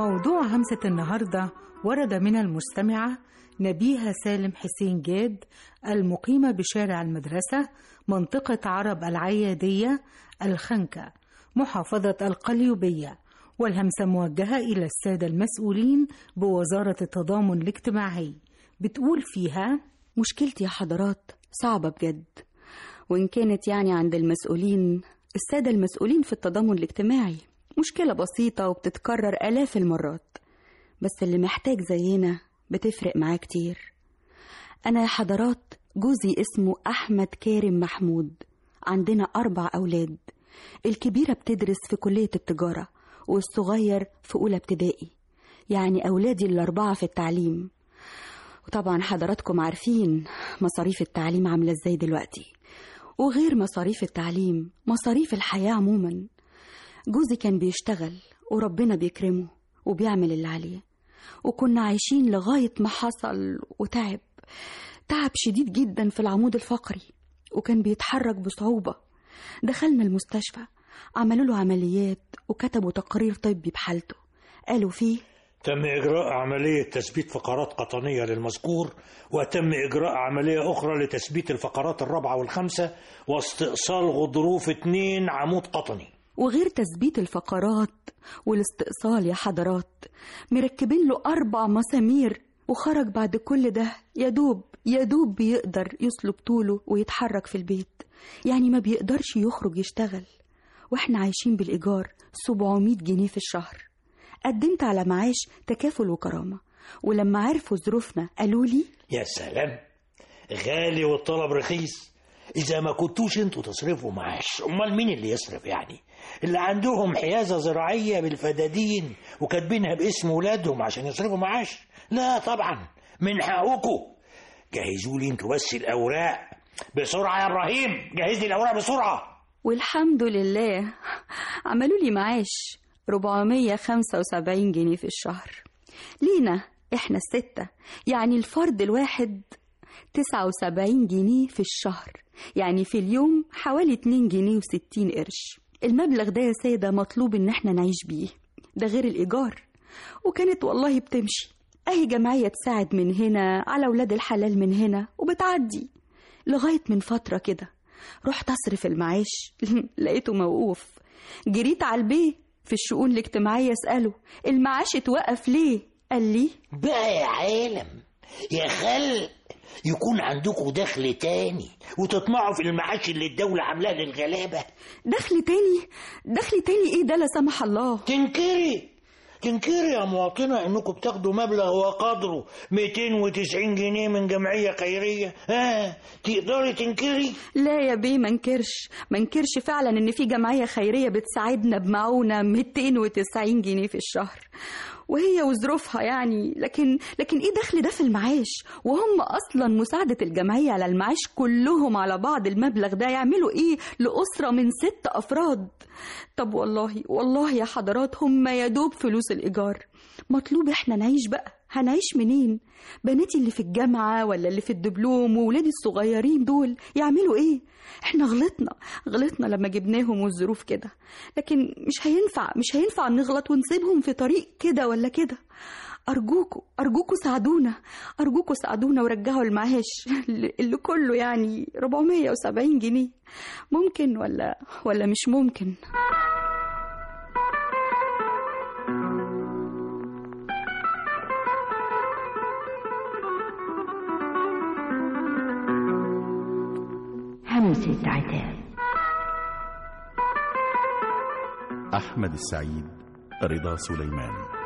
موضوع همسة النهاردة ورد من المستمعة نبيهة سالم حسين جاد المقيمة بشارع المدرسة منطقة عرب العيادية الخنكة محافظة القليوبية والهمسة موجهة إلى السادة المسؤولين بوزارة التضامن الاجتماعي بتقول فيها مشكلتي يا حضرات صعبة بجد وإن كانت يعني عند المسؤولين السادة المسؤولين في التضامن الاجتماعي مشكلة بسيطة وبتتكرر آلاف المرات بس اللي محتاج زينا بتفرق معاه كتير أنا يا حضرات جوزي اسمه أحمد كارم محمود عندنا أربع أولاد الكبيرة بتدرس في كلية التجارة والصغير في أولى ابتدائي يعني أولادي الأربعة في التعليم وطبعا حضراتكم عارفين مصاريف التعليم عاملة ازاي دلوقتي وغير مصاريف التعليم مصاريف الحياة عموما جوزي كان بيشتغل وربنا بيكرمه وبيعمل اللي عليه وكنا عايشين لغاية ما حصل وتعب تعب شديد جدا في العمود الفقري وكان بيتحرك بصعوبة دخلنا المستشفى عملوا له عمليات وكتبوا تقرير طبي بحالته قالوا فيه تم إجراء عملية تثبيت فقرات قطنية للمذكور وتم إجراء عملية أخرى لتثبيت الفقرات الرابعة والخامسة واستئصال غضروف اتنين عمود قطني وغير تثبيت الفقرات والاستئصال يا حضرات مركبين له أربع مسامير وخرج بعد كل ده يدوب يدوب بيقدر يسلب طوله ويتحرك في البيت يعني ما بيقدرش يخرج يشتغل واحنا عايشين بالإيجار 700 جنيه في الشهر قدمت على معاش تكافل وكرامة ولما عرفوا ظروفنا قالوا لي يا سلام غالي والطلب رخيص إذا ما كنتوش انتوا تصرفوا معاش أمال مين اللي يصرف يعني اللي عندهم حيازة زراعية بالفدادين وكاتبينها باسم ولادهم عشان يصرفوا معاش لا طبعا من حقكم جهزوا لي انتوا بس الأوراق بسرعة يا إبراهيم جهز لي الأوراق بسرعة والحمد لله عملوا لي معاش 475 جنيه في الشهر لينا احنا الستة يعني الفرد الواحد 79 جنيه في الشهر يعني في اليوم حوالي 2 جنيه و60 قرش المبلغ ده يا سادة مطلوب ان احنا نعيش بيه ده غير الإيجار وكانت والله بتمشي أهي جمعية تساعد من هنا على ولاد الحلال من هنا وبتعدي لغاية من فترة كده رحت أصرف المعاش لقيته موقوف جريت على البيه في الشؤون الاجتماعية أسأله المعاش اتوقف ليه؟ قال لي بقى يا عالم يا خلق يكون عندكم دخل تاني وتطمعوا في المعاش اللي الدولة عاملاه للغلابة دخل تاني دخل تاني ايه ده لا سمح الله تنكري تنكري يا مواطنة انكم بتاخدوا مبلغ وقدره 290 جنيه من جمعية خيرية ها تقدري تنكري لا يا بيه منكرش منكرش فعلا ان في جمعية خيرية بتساعدنا بمعونة 290 جنيه في الشهر وهي وظروفها يعني لكن لكن ايه دخل ده في المعاش وهم اصلا مساعدة الجمعية على المعاش كلهم على بعض المبلغ ده يعملوا ايه لأسرة من ست افراد طب والله والله يا حضرات هم يدوب فلوس الايجار مطلوب احنا نعيش بقى هنعيش منين بناتي اللي في الجامعة ولا اللي في الدبلوم وولادي الصغيرين دول يعملوا ايه احنا غلطنا غلطنا لما جبناهم والظروف كده لكن مش هينفع مش هينفع نغلط ونسيبهم في طريق كده ولا كده أرجوكوا أرجوكوا ساعدونا أرجوكوا ساعدونا ورجعوا المعاش اللي كله يعني 470 جنيه ممكن ولا ولا مش ممكن همسة عتاب أحمد السعيد رضا سليمان